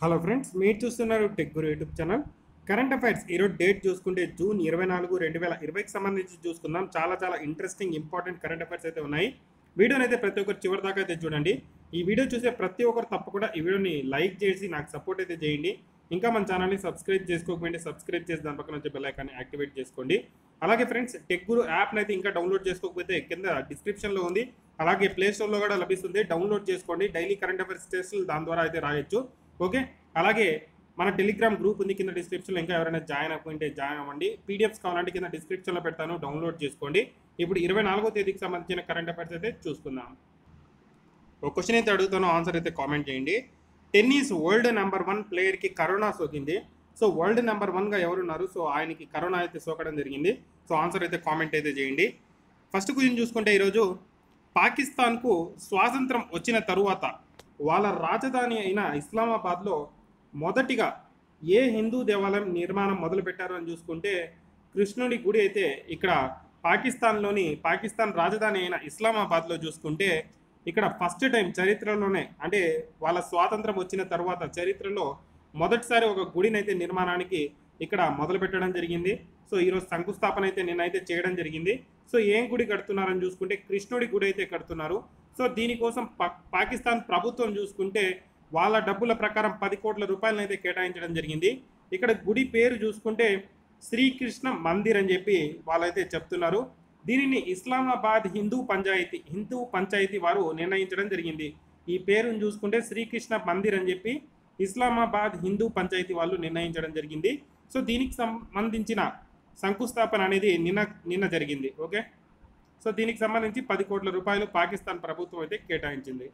hello friends మీరు చూస్తున్నారు tech guru YouTube channel current affairs ఈరోజు డేట్ చూసుకుంటే జూన్ ఇరవై నాలుగు రెండు వేల ఇరవైకి సంబంధించి చూసుకుందాం చాలా చాలా ఇంట్రెస్టింగ్ ఇంపార్టెంట్ కరెంట్ అఫైర్స్ అయితే ఉన్నాయి వీడియోని అయితే ప్రతి ఒక్కరు చివరి దాకా అయితే చూడండి ఈ వీడియో చూసే ప్రతి ఒక్కరు తప్పకుండా ఈ వీడియోని లైక్ చేసి నాకు సపోర్ట్ అయితే చేయండి ఇంకా మన ఛానల్ని సబ్స్క్రైబ్ చేసుకోకపోతే సబ్స్క్రైబ్ చేసి దాని పక్కన వచ్చే బెల్ ఐకాన్ని యాక్టివేట్ చేసుకోండి అలాగే ఫ్రెండ్స్ టెక్ గురు యాప్ని అయితే ఇంకా డౌన్లోడ్ చేసుకోకపోతే కింద డిస్క్రిప్షన్లో ఉంది అలాగే ప్లే స్టోర్లో కూడా లభిస్తుంది డౌన్లోడ్ చేసుకోండి డైలీ కరెంట్ అఫైర్స్ టెస్టులు దాని ద్వారా అయితే రాయొచ్చు ఓకే అలాగే మన టెలిగ్రామ్ గ్రూప్ ఉంది కింద డిస్క్రిప్షన్లో ఇంకా ఎవరైనా జాయిన్ అవ్వకుంటే జాయిన్ అవ్వండి పీడిఎఫ్స్ కావాలంటే కింద డిస్క్రిప్షన్లో పెడతాను డౌన్లోడ్ చేసుకోండి ఇప్పుడు ఇరవై నాలుగో తేదీకి సంబంధించిన కరెంట్ అఫైర్స్ అయితే చూసుకుందాం ఒక క్వశ్చన్ అయితే అడుగుతానో ఆన్సర్ అయితే కామెంట్ చేయండి టెన్నిస్ వరల్డ్ నెంబర్ వన్ ప్లేయర్కి కరోనా సోకింది సో వరల్డ్ నెంబర్ వన్గా ఎవరున్నారు సో ఆయనకి కరోనా అయితే సోకడం జరిగింది సో ఆన్సర్ అయితే కామెంట్ అయితే చేయండి ఫస్ట్ క్వశ్చన్ చూసుకుంటే ఈరోజు పాకిస్తాన్కు స్వాతంత్రం వచ్చిన తరువాత వాళ్ళ రాజధాని అయిన ఇస్లామాబాద్లో మొదటిగా ఏ హిందూ దేవాలయం నిర్మాణం మొదలు పెట్టారు అని చూసుకుంటే కృష్ణుడి గుడి అయితే ఇక్కడ పాకిస్తాన్లోని పాకిస్తాన్ రాజధాని అయిన ఇస్లామాబాద్లో చూసుకుంటే ఇక్కడ ఫస్ట్ టైం చరిత్రలోనే అంటే వాళ్ళ స్వాతంత్రం వచ్చిన తర్వాత చరిత్రలో మొదటిసారి ఒక గుడిని అయితే నిర్మాణానికి ఇక్కడ మొదలు పెట్టడం జరిగింది సో ఈరోజు శంకుస్థాపన అయితే నిన్నైతే చేయడం జరిగింది సో ఏం గుడి కడుతున్నారని చూసుకుంటే కృష్ణుడి గుడి అయితే కడుతున్నారు సో దీనికోసం పా- పాకిస్తాన్ ప్రభుత్వం చూసుకుంటే వాళ్ళ డబ్బుల ప్రకారం పది కోట్ల రూపాయలను అయితే కేటాయించడం జరిగింది ఇక్కడ గుడి పేరు చూసుకుంటే శ్రీకృష్ణ మందిర్ అని చెప్పి వాళ్ళైతే చెప్తున్నారు దీనిని ఇస్లామాబాద్ హిందూ పంచాయతీ హిందూ పంచాయతీ వారు నిర్ణయించడం జరిగింది ఈ పేరును చూసుకుంటే శ్రీకృష్ణ మందిర్ అని చెప్పి ఇస్లామాబాద్ హిందూ పంచాయతీ వాళ్ళు నిర్ణయించడం జరిగింది సో దీనికి సంబంధించిన శంకుస్థాపన అనేది నిన్న నిన్న జరిగింది ఓకే సో దీనికి సంబంధించి పది కోట్ల రూపాయలు పాకిస్తాన్ ప్రభుత్వం అయితే కేటాయించింది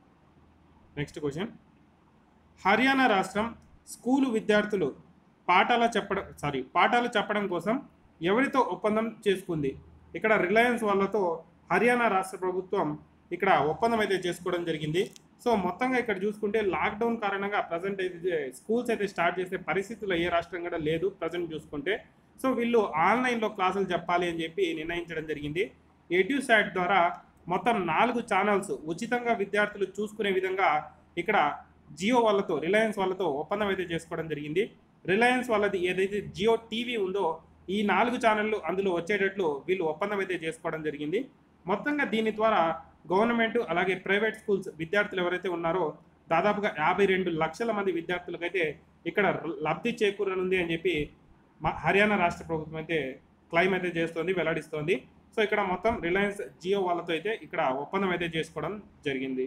నెక్స్ట్ క్వశ్చన్ హర్యానా రాష్ట్రం స్కూలు విద్యార్థులు పాఠాల చెప్పడం సారీ పాఠాలు చెప్పడం కోసం ఎవరితో ఒప్పందం చేసుకుంది ఇక్కడ రిలయన్స్ వాళ్ళతో హర్యానా రాష్ట్ర ప్రభుత్వం ఇక్కడ ఒప్పందం అయితే చేసుకోవడం జరిగింది సో మొత్తంగా ఇక్కడ చూసుకుంటే లాక్డౌన్ కారణంగా ప్రజెంట్ అయితే స్కూల్స్ అయితే స్టార్ట్ చేసే పరిస్థితులు ఏ రాష్ట్రం కూడా లేదు ప్రజెంట్ చూసుకుంటే సో వీళ్ళు ఆన్లైన్లో క్లాసులు చెప్పాలి అని చెప్పి నిర్ణయించడం జరిగింది ఎడ్యూసాట్ ద్వారా మొత్తం నాలుగు ఛానల్స్ ఉచితంగా విద్యార్థులు చూసుకునే విధంగా ఇక్కడ జియో వాళ్ళతో రిలయన్స్ వాళ్ళతో ఒప్పందం అయితే చేసుకోవడం జరిగింది రిలయన్స్ వాళ్ళది ఏదైతే జియో టీవీ ఉందో ఈ నాలుగు ఛానళ్ళు అందులో వచ్చేటట్లు వీళ్ళు ఒప్పందం అయితే చేసుకోవడం జరిగింది మొత్తంగా దీని ద్వారా గవర్నమెంట్ అలాగే ప్రైవేట్ స్కూల్స్ విద్యార్థులు ఎవరైతే ఉన్నారో దాదాపుగా యాభై రెండు లక్షల మంది విద్యార్థులకైతే ఇక్కడ లబ్ధి చేకూరనుంది అని చెప్పి మా హర్యానా రాష్ట్ర ప్రభుత్వం అయితే క్లైమ్ అయితే చేస్తోంది వెల్లడిస్తోంది సో ఇక్కడ మొత్తం రిలయన్స్ జియో వాళ్ళతో అయితే ఇక్కడ ఒప్పందం అయితే చేసుకోవడం జరిగింది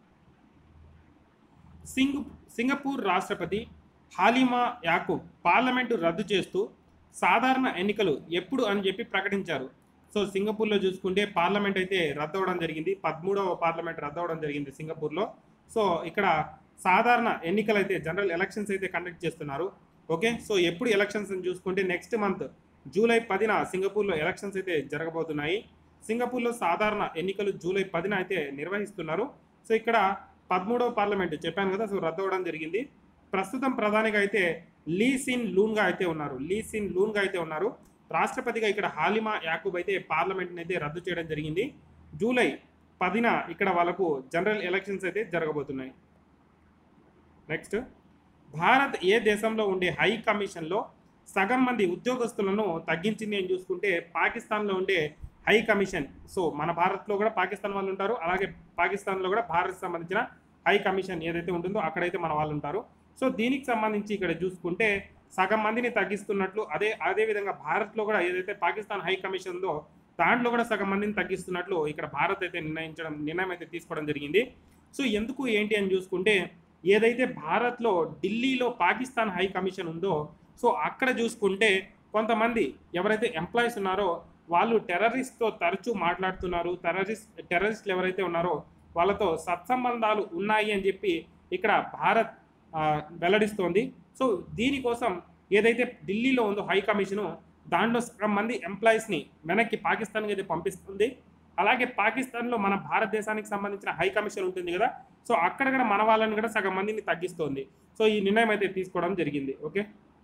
సింగ్ సింగపూర్ రాష్ట్రపతి హాలిమా యాకూబ్ పార్లమెంటు రద్దు చేస్తూ సాధారణ ఎన్నికలు ఎప్పుడు అని చెప్పి ప్రకటించారు సో సింగపూర్లో చూసుకుంటే పార్లమెంట్ అయితే రద్దు అవ్వడం జరిగింది పదమూడవ పార్లమెంట్ రద్దు అవ్వడం జరిగింది సింగపూర్లో సో ఇక్కడ సాధారణ ఎన్నికలు అయితే జనరల్ ఎలక్షన్స్ అయితే కండక్ట్ చేస్తున్నారు ఓకే సో ఎప్పుడు ఎలక్షన్స్ అని చూసుకుంటే నెక్స్ట్ మంత్ జూలై పదిన సింగపూర్లో ఎలక్షన్స్ అయితే జరగబోతున్నాయి సింగపూర్లో సాధారణ ఎన్నికలు జూలై పదిన అయితే నిర్వహిస్తున్నారు సో ఇక్కడ పదమూడవ పార్లమెంట్ చెప్పాను కదా సో రద్దు అవ్వడం జరిగింది ప్రస్తుతం ప్రధానిగా అయితే లీ సిన్ లూన్గా అయితే ఉన్నారు లీ సిన్ లూన్గా అయితే ఉన్నారు రాష్ట్రపతిగా ఇక్కడ హాలిమా యాకూబ్ అయితే పార్లమెంట్ని అయితే రద్దు చేయడం జరిగింది జూలై పదిన ఇక్కడ వాళ్ళకు జనరల్ ఎలక్షన్స్ అయితే జరగబోతున్నాయి నెక్స్ట్ భారత్ ఏ దేశంలో ఉండే హై కమిషన్లో సగం మంది ఉద్యోగస్తులను తగ్గించింది అని చూసుకుంటే పాకిస్తాన్లో ఉండే హై కమిషన్ సో మన భారత్లో కూడా పాకిస్తాన్ వాళ్ళు ఉంటారు అలాగే పాకిస్తాన్లో కూడా భారత్ సంబంధించిన హై కమిషన్ ఏదైతే ఉంటుందో అక్కడైతే మన వాళ్ళు ఉంటారు సో దీనికి సంబంధించి ఇక్కడ చూసుకుంటే సగం మందిని తగ్గిస్తున్నట్లు అదే అదే విధంగా భారత్లో కూడా ఏదైతే పాకిస్తాన్ హై కమిషన్ ఉందో దాంట్లో కూడా సగం మందిని తగ్గిస్తున్నట్లు ఇక్కడ భారత్ అయితే నిర్ణయించడం నిర్ణయం అయితే తీసుకోవడం జరిగింది సో ఎందుకు ఏంటి అని చూసుకుంటే ఏదైతే భారత్లో ఢిల్లీలో పాకిస్తాన్ హై కమిషన్ ఉందో సో అక్కడ చూసుకుంటే కొంతమంది ఎవరైతే ఎంప్లాయీస్ ఉన్నారో వాళ్ళు టెర్రరిస్ట్తో తరచూ మాట్లాడుతున్నారు టెర్రరిస్ట్ టెర్రరిస్టులు ఎవరైతే ఉన్నారో వాళ్ళతో సత్సంబంధాలు ఉన్నాయి అని చెప్పి ఇక్కడ భారత్ ఆ, వెల్లడిస్తోంది సో దీనికోసం ఏదైతే ఢిల్లీలో ఉందో హై కమిషను దాంట్లో సగం మంది ఎంప్లాయీస్ని వెనక్కి పాకిస్తాన్కి అయితే పంపిస్తుంది అలాగే పాకిస్తాన్లో మన భారతదేశానికి సంబంధించిన హై కమిషన్ ఉంటుంది కదా సో అక్కడ కూడా మన వాళ్ళని కూడా సగం మందిని తగ్గిస్తోంది సో ఈ నిర్ణయం అయితే తీసుకోవడం జరిగింది ఓకే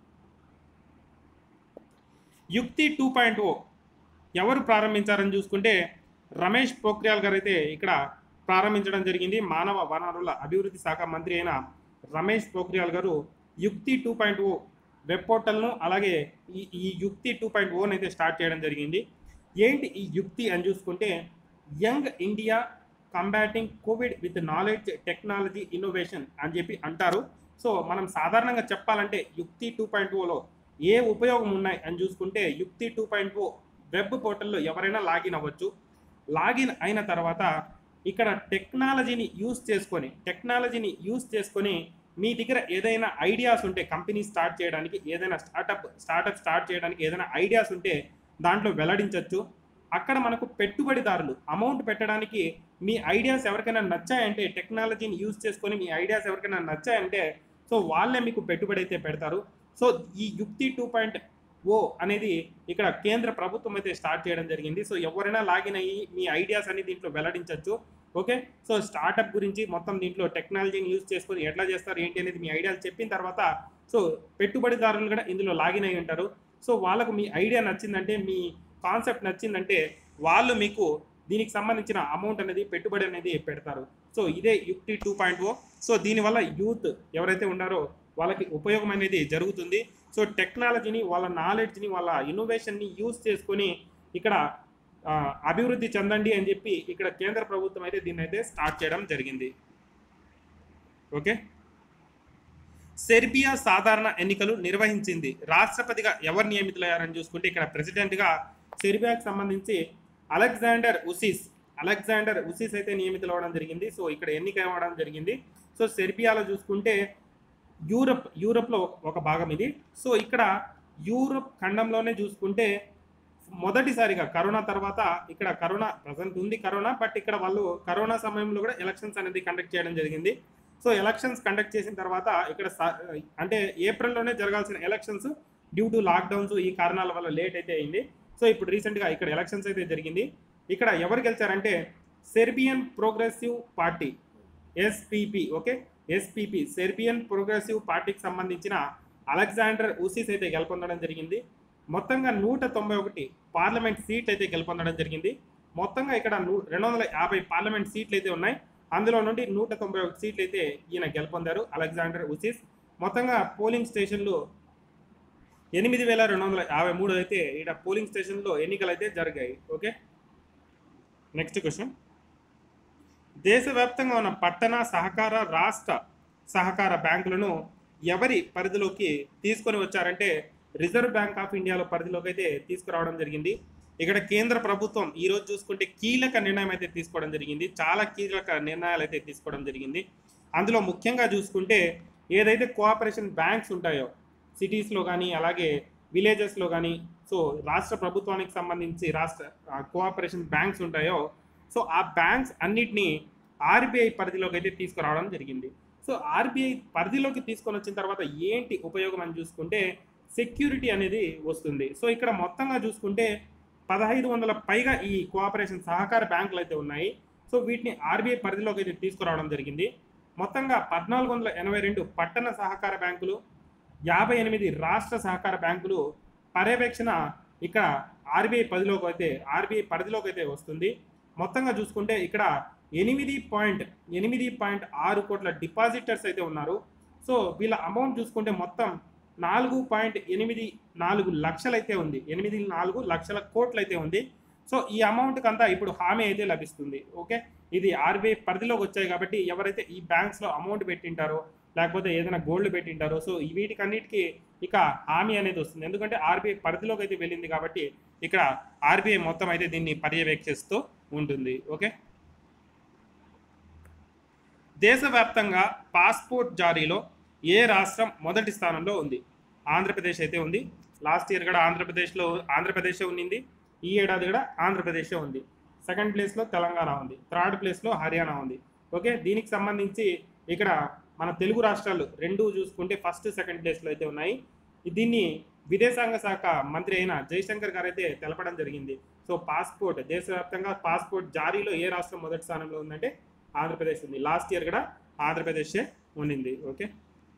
యుక్తి టూ పాయింట్ ఓ ఎవరు ప్రారంభించారని చూసుకుంటే రమేష్ పోఖ్రియాల్ గారు అయితే ఇక్కడ ప్రారంభించడం జరిగింది మానవ వనరుల అభివృద్ధి శాఖ మంత్రి అయిన రమేష్ పోఖ్రియాల్ గారు యుక్తి టూ పాయింట్ ఓ వెబ్ పోర్టల్ను అలాగే ఈ ఈ యుక్తి టూ పాయింట్ ఓని అయితే స్టార్ట్ చేయడం జరిగింది ఏంటి ఈ యుక్తి అని చూసుకుంటే young India combating covid with knowledge technology innovation అని చెప్పి అంటారు సో మనం సాధారణంగా చెప్పాలంటే యుక్తి టూ పాయింట్ ఓలో ఏ ఉపయోగం ఉన్నాయి అని చూసుకుంటే యుక్తి టూ పాయింట్ ఓ వెబ్ పోర్టల్లో ఎవరైనా లాగిన్ అవ్వచ్చు లాగిన్ అయిన తర్వాత ఇక్కడ టెక్నాలజీని యూస్ చేసుకొని టెక్నాలజీని యూస్ చేసుకొని మీ దగ్గర ఏదైనా ఐడియాస్ ఉంటే కంపెనీ స్టార్ట్ చేయడానికి ఏదైనా స్టార్టప్ స్టార్టప్ స్టార్ట్ చేయడానికి ఏదైనా ఐడియాస్ ఉంటే దాంట్లో వెల్లడించవచ్చు అక్కడ మనకు పెట్టుబడిదారులు అమౌంట్ పెట్టడానికి మీ ఐడియాస్ ఎవరికైనా నచ్చాయంటే టెక్నాలజీని యూజ్ చేసుకొని మీ ఐడియాస్ ఎవరికైనా నచ్చాయంటే సో వాళ్ళే మీకు పెట్టుబడి అయితే పెడతారు సో ఈ యుక్తి టూ పాయింట్ ఓ అనేది ఇక్కడ కేంద్ర ప్రభుత్వం అయితే స్టార్ట్ చేయడం జరిగింది సో ఎవరైనా లాగిన్ అయ్యి మీ ఐడియాస్ అన్ని దీంట్లో వెల్లడించవచ్చు ఓకే సో స్టార్టప్ గురించి మొత్తం దీంట్లో టెక్నాలజీని యూజ్ చేసుకొని ఎట్లా చేస్తారు ఏంటి అనేది మీ ఐడియాలు చెప్పిన తర్వాత సో పెట్టుబడిదారులు కూడా ఇందులో లాగిన్ అయి ఉంటారు సో వాళ్ళకు మీ ఐడియా నచ్చిందంటే మీ కాన్సెప్ట్ నచ్చిందంటే వాళ్ళు మీకు దీనికి సంబంధించిన అమౌంట్ అనేది పెట్టుబడి అనేది పెడతారు సో ఇదే Yukti two point O so దీనివల్ల యూత్ ఎవరైతే ఉన్నారో వాళ్ళకి ఉపయోగం అనేది జరుగుతుంది సో టెక్నాలజీని వాళ్ళ నాలెడ్జ్ని వాళ్ళ ఇన్నోవేషన్ని యూజ్ చేసుకొని ఇక్కడ ఆ, అభివృద్ధి చెందండి అని చెప్పి ఇక్కడ కేంద్ర ప్రభుత్వం అయితే దీన్ని అయితే స్టార్ట్ చేయడం జరిగింది ఓకే సెర్బియా సాధారణ ఎన్నికలు నిర్వహించింది రాష్ట్రపతిగా ఎవరు నియమితులయ్యారని చూసుకుంటే ఇక్కడ ప్రెసిడెంట్గా సెర్బియాకి సంబంధించి అలెగ్జాండర్ ఉసిస్ అలెగ్జాండర్ ఉసిస్ అయితే నియమితులవడం జరిగింది సో ఇక్కడ ఎన్నిక అవ్వడం జరిగింది సో సెర్బియాలో చూసుకుంటే యూరప్ యూరప్లో ఒక భాగం ఇది సో ఇక్కడ యూరప్ ఖండంలోనే చూసుకుంటే మొదటిసారిగా కరోనా తర్వాత ఇక్కడ కరోనా ప్రజెంట్ ఉంది కరోనా బట్ ఇక్కడ వాళ్ళు కరోనా సమయంలో కూడా ఎలక్షన్స్ అనేది కండక్ట్ చేయడం జరిగింది సో ఎలక్షన్స్ కండక్ట్ చేసిన తర్వాత ఇక్కడ స- అంటే ఏప్రిల్లోనే జరగాల్సిన ఎలక్షన్స్ డ్యూ టు లాక్డౌన్స్ ఈ కారణాల వల్ల లేట్ అయితే అయింది సో ఇప్పుడు రీసెంట్గా ఇక్కడ ఎలక్షన్స్ అయితే జరిగింది ఇక్కడ ఎవరు గెలిచారంటే Serbian progressive party SPP okay SPP Serbian progressive పార్టీకి సంబంధించిన అలెగ్జాండర్ ఊసిస్ అయితే గెలుపొందడం జరిగింది మొత్తంగా నూట తొంభై ఒకటి పార్లమెంట్ సీట్ అయితే గెలుపొందడం జరిగింది మొత్తంగా ఇక్కడ నూ- రెండు వందల యాభై పార్లమెంట్ సీట్లు అయితే ఉన్నాయి అందులో నుండి నూట తొంభై ఒకటి సీట్లు అయితే ఈయన గెలుపొందారు అలెగ్జాండర్ ఉసిస్ మొత్తంగా పోలింగ్ స్టేషన్లు ఎనిమిది వేల రెండు వందల యాభై మూడు అయితే ఇక్కడ పోలింగ్ స్టేషన్లో ఎన్నికలు అయితే జరిగాయి ఓకే నెక్స్ట్ క్వశ్చన్ దేశవ్యాప్తంగా ఉన్న పట్టణ సహకార రాష్ట్ర సహకార బ్యాంకులను ఎవరి పరిధిలోకి తీసుకొని వచ్చారంటే రిజర్వ్ బ్యాంక్ ఆఫ్ ఇండియాలో పరిధిలోకి అయితే తీసుకురావడం జరిగింది ఇక్కడ కేంద్ర ప్రభుత్వం ఈ రోజు చూసుకుంటే కీలక నిర్ణయం అయితే తీసుకోవడం జరిగింది చాలా కీలక నిర్ణయాలు అయితే తీసుకోవడం జరిగింది అందులో ముఖ్యంగా చూసుకుంటే ఏదైతే కోఆపరేషన్ బ్యాంక్స్ ఉంటాయో సిటీస్లో కానీ అలాగే విలేజెస్లో కానీ సో రాష్ట్ర ప్రభుత్వానికి సంబంధించి రాష్ట్ర కోఆపరేషన్ బ్యాంక్స్ ఉంటాయో సో ఆ బ్యాంక్స్ అన్నిటినీ ఆర్బీఐ పరిధిలోకి అయితే తీసుకురావడం జరిగింది సో ఆర్బీఐ పరిధిలోకి తీసుకొని వచ్చిన తర్వాత ఏంటి ఉపయోగం అని చూసుకుంటే సెక్యూరిటీ అనేది వస్తుంది సో ఇక్కడ మొత్తంగా చూసుకుంటే పదహైదు వందల పైగా ఈ కోఆపరేషన్ సహకార బ్యాంకులు అయితే ఉన్నాయి సో వీటిని ఆర్బీఐ పరిధిలోకి అయితే తీసుకురావడం జరిగింది మొత్తంగా పద్నాలుగు వందల ఎనభై రెండు పట్టణ సహకార బ్యాంకులు యాభై ఎనిమిది రాష్ట్ర సహకార బ్యాంకులు పర్యవేక్షణ ఇక్కడ ఆర్బీఐ పరిధిలోకి అయితే ఆర్బీఐ పరిధిలోకి అయితే వస్తుంది మొత్తంగా చూసుకుంటే ఇక్కడ ఎనిమిది పాయింట్ ఎనిమిది పాయింట్ ఆరు కోట్ల డిపాజిటర్స్ అయితే ఉన్నారు సో వీళ్ళ అమౌంట్ చూసుకుంటే మొత్తం నాలుగు పాయింట్ ఎనిమిది నాలుగు లక్షలు అయితే ఉంది ఎనిమిది నాలుగు లక్షల కోట్లు అయితే ఉంది సో ఈ అమౌంట్కి అంతా ఇప్పుడు హామీ అయితే లభిస్తుంది ఓకే ఇది ఆర్బీఐ పరిధిలోకి వచ్చాయి కాబట్టి ఎవరైతే ఈ బ్యాంక్స్లో అమౌంట్ పెట్టింటారో లేకపోతే ఏదైనా గోల్డ్ పెట్టింటారో సో ఈ వీటికన్నిటికీ ఇక హామీ అనేది వస్తుంది ఎందుకంటే ఆర్బీఐ పరిధిలోకి అయితే వెళ్ళింది కాబట్టి ఇక్కడ ఆర్బీఐ మొత్తం అయితే దీన్ని పర్యవేక్షిస్తూ ఉంటుంది ఓకే దేశవ్యాప్తంగా పాస్పోర్ట్ జారీలో ఏ రాష్ట్రం మొదటి స్థానంలో ఉంది ఆంధ్రప్రదేశ్ అయితే ఉంది లాస్ట్ ఇయర్ కూడా ఆంధ్రప్రదేశ్లో ఆంధ్రప్రదేశ్ ఉన్నింది ఈ ఏడాది కూడా ఆంధ్రప్రదేశ్ ఉంది సెకండ్ ప్లేస్లో తెలంగాణ ఉంది థర్డ్ ప్లేస్లో హర్యానా ఉంది ఓకే దీనికి సంబంధించి ఇక్కడ మన తెలుగు రాష్ట్రాలు రెండు చూసుకుంటే ఫస్ట్ సెకండ్ ప్లేస్లో అయితే ఉన్నాయి దీన్ని విదేశాంగ శాఖ మంత్రి అయిన జయశంకర్ గారు అయితే తెలపడం జరిగింది సో పాస్పోర్ట్ దేశవ్యాప్తంగా పాస్పోర్ట్ జారీలో ఏ రాష్ట్రం మొదటి స్థానంలో ఉందంటే ఆంధ్రప్రదేశ్ ఉంది లాస్ట్ ఇయర్ కూడా ఆంధ్రప్రదేశే ఉండింది ఓకే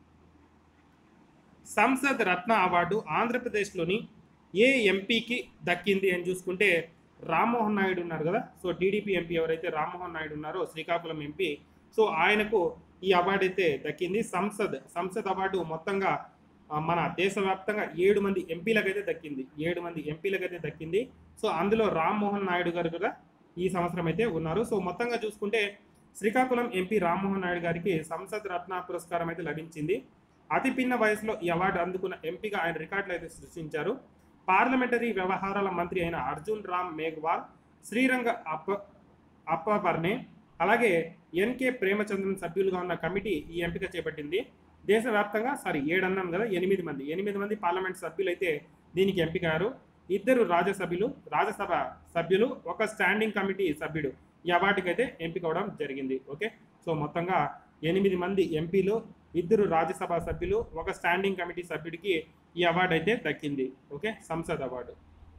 సంసద్ రత్న అవార్డు ఆంధ్రప్రదేశ్లోని ఏ ఎంపీకి దక్కింది అని చూసుకుంటే రామ్మోహన్ నాయుడు ఉన్నారు కదా సో టీడీపీ ఎంపీ ఎవరైతే రామ్మోహన్ నాయుడు ఉన్నారో శ్రీకాకుళం ఎంపీ సో ఆయనకు ఈ అవార్డు అయితే దక్కింది సంసద్ సంసద్ అవార్డు మొత్తంగా ఆ, మన దేశవ్యాప్తంగా ఏడు మంది ఎంపీలకైతే దక్కింది ఏడు మంది ఎంపీలకైతే దక్కింది సో అందులో రామ్మోహన్ నాయుడు గారు కూడా ఈ సంవత్సరం అయితే ఉన్నారు సో మొత్తంగా చూసుకుంటే శ్రీకాకుళం ఎంపీ రామ్మోహన్ నాయుడు గారికి సంసద్ రత్న పురస్కారం అయితే లభించింది అతి పిన్న వయసులో ఈ అవార్డు అందుకున్న ఎంపీగా ఆయన రికార్డులు అయితే సృష్టించారు పార్లమెంటరీ వ్యవహారాల మంత్రి అయిన అర్జున్ రామ్ మేఘ్వాల్ శ్రీరంగ అప్ప అప్పవర్ణే అలాగే ఎన్కే ప్రేమచంద్రన్ సభ్యులుగా ఉన్న కమిటీ ఈ ఎంపిక చేపట్టింది దేశవ్యాప్తంగా సారీ ఏడు అన్నాం కదా ఎనిమిది మంది ఎనిమిది మంది పార్లమెంట్ సభ్యులు అయితే దీనికి ఎంపికారు ఇద్దరు రాజ్యసభ్యులు రాజ్యసభ సభ్యులు ఒక స్టాండింగ్ కమిటీ సభ్యుడు ఈ అవార్డుకి అయితే ఎంపిక అవడం జరిగింది ఓకే సో మొత్తంగా ఎనిమిది మంది ఎంపీలు ఇద్దరు రాజ్యసభ సభ్యులు ఒక స్టాండింగ్ కమిటీ సభ్యుడికి ఈ అవార్డు అయితే దక్కింది ఓకే సంసద్ అవార్డు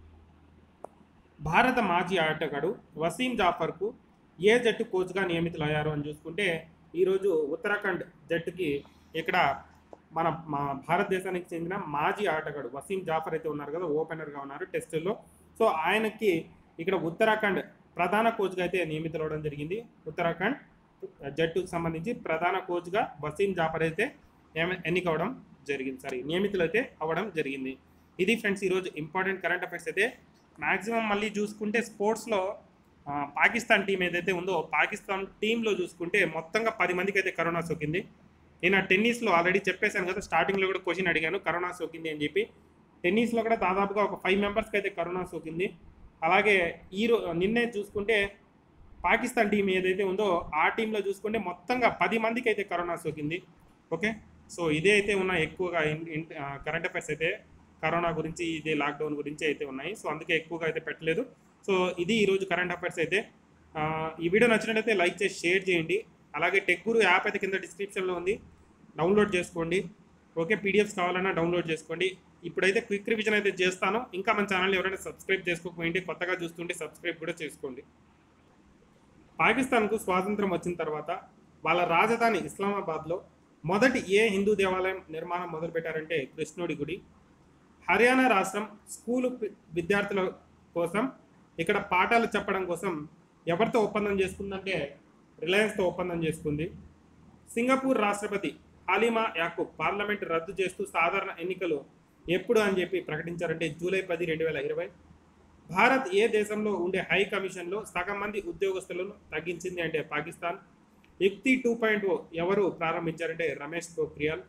భారత మాజీ ఆటగాడు వసీం జాఫర్కు ఏ జట్టు కోచ్గా నియమితులయ్యారు అని చూసుకుంటే ఈరోజు ఉత్తరాఖండ్ జట్టుకి ఇక్కడ మన మా భారతదేశానికి చెందిన మాజీ ఆటగాడు వసీం జాఫర్ అయితే ఉన్నారు కదా ఓపెనర్గా ఉన్నారు టెస్టుల్లో సో ఆయనకి ఇక్కడ ఉత్తరాఖండ్ ప్రధాన కోచ్గా అయితే నియమితులవడం జరిగింది ఉత్తరాఖండ్ జట్టుకు సంబంధించి ప్రధాన కోచ్గా వసీం జాఫర్ అయితే ఏమ- ఎన్నికవడం జరిగింది సారీ నియమితులు అయితే అవ్వడం జరిగింది ఇది ఫ్రెండ్స్ ఈరోజు ఇంపార్టెంట్ కరెంట్ అఫైర్స్ అయితే మ్యాక్సిమం మళ్ళీ చూసుకుంటే స్పోర్ట్స్లో ఆ, పాకిస్తాన్ టీం ఏదైతే ఉందో పాకిస్తాన్ టీంలో చూసుకుంటే మొత్తంగా పది మందికి అయితే కరోనా సోకింది నేను ఆ టెన్నిస్లో ఆల్రెడీ చెప్పేశాను కదా స్టార్టింగ్లో కూడా క్వశ్చన్ అడిగాను కరోనా సోకింది అని చెప్పి టెన్నిస్లో కూడా దాదాపుగా ఒక ఫైవ్ మెంబర్స్కి అయితే కరోనా సోకింది అలాగే ఈ రో నిన్నే చూసుకుంటే పాకిస్తాన్ టీం ఏదైతే ఉందో ఆ టీంలో చూసుకుంటే మొత్తంగా పది మందికి అయితే కరోనా సోకింది ఓకే సో ఇదే అయితే ఉన్న ఎక్కువగా కరెంట్ అఫైర్స్ అయితే కరోనా గురించి ఇదే లాక్డౌన్ గురించి అయితే ఉన్నాయి సో అందుకే ఎక్కువగా అయితే పెట్టలేదు సో ఇది ఈరోజు కరెంట్ అఫైర్స్ అయితే ఆ, ఈ వీడియో నచ్చినట్లయితే లైక్ చేసి షేర్ చేయండి అలాగే టెక్ గురు యాప్ అయితే కింద డిస్క్రిప్షన్లో ఉంది డౌన్లోడ్ చేసుకోండి ఓకే పీడిఎఫ్స్ కావాలన్నా డౌన్లోడ్ చేసుకోండి ఇప్పుడైతే క్విక్ రివిజన్ అయితే చేస్తాను ఇంకా మన ఛానల్ ఎవరైనా సబ్స్క్రైబ్ చేసుకోకపోయింటే కొత్తగా చూస్తుంటే సబ్స్క్రైబ్ కూడా చేసుకోండి పాకిస్తాన్కు స్వాతంత్రం వచ్చిన తర్వాత వాళ్ళ రాజధాని ఇస్లామాబాద్లో మొదటి ఏ హిందూ దేవాలయం నిర్మాణం మొదలుపెట్టారంటే కృష్ణుడి గుడి హర్యానా రాష్ట్రం స్కూలు పి- విద్యార్థుల కోసం ఇక్కడ పాఠాలు చెప్పడం కోసం ఎవరితో ఒప్పందం చేసుకుందంటే రిలయన్స్తో ఒప్పందం చేసుకుంది సింగపూర్ రాష్ట్రపతి హాలిమా యాకూబ్ పార్లమెంట్ రద్దు చేస్తూ సాధారణ ఎన్నికలు ఎప్పుడు అని చెప్పి ప్రకటించారంటే జూలై పది రెండు వేల ఇరవై భారత్ ఏ దేశంలో ఉండే హై కమిషన్లో సగం మంది ఉద్యోగస్తులను తగ్గించింది అంటే పాకిస్తాన్ యుక్తి టూ పాయింట్ ఓ ఎవరు ప్రారంభించారంటే రమేష్ పోఖ్రియాల్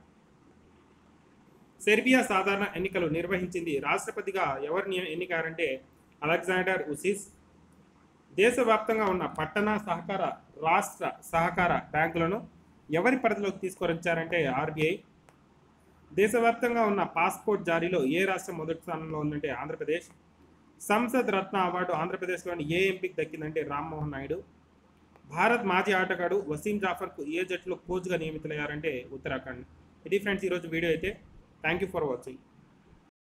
సెర్బియా సాధారణ ఎన్నికలు నిర్వహించింది రాష్ట్రపతిగా ఎవరు నియ- ఎన్నికారంటే అలెగ్జాండర్ ఉసిస్ దేశవ్యాప్తంగా ఉన్న పట్టణ సహకార రాష్ట్ర సహకార బ్యాంకులను ఎవరి పరిధిలోకి తీసుకొచ్చారంటే ఆర్బీఐ దేశవ్యాప్తంగా ఉన్న పాస్పోర్ట్ జారీలో ఏ రాష్ట్రం మొదటి స్థానంలో ఉందంటే ఆంధ్రప్రదేశ్ సంసద్ రత్న అవార్డు ఆంధ్రప్రదేశ్లోని ఏ ఎంపీకి దక్కిందంటే రామ్మోహన్ నాయుడు భారత్ మాజీ ఆటగాడు వసీం జాఫర్కు ఏ జట్టులో కోచ్గా నియమితులయ్యారంటే ఉత్తరాఖండ్ ఇది ఫ్రెండ్స్ ఈరోజు వీడియో అయితే థ్యాంక్ యూ ఫర్ వాచింగ్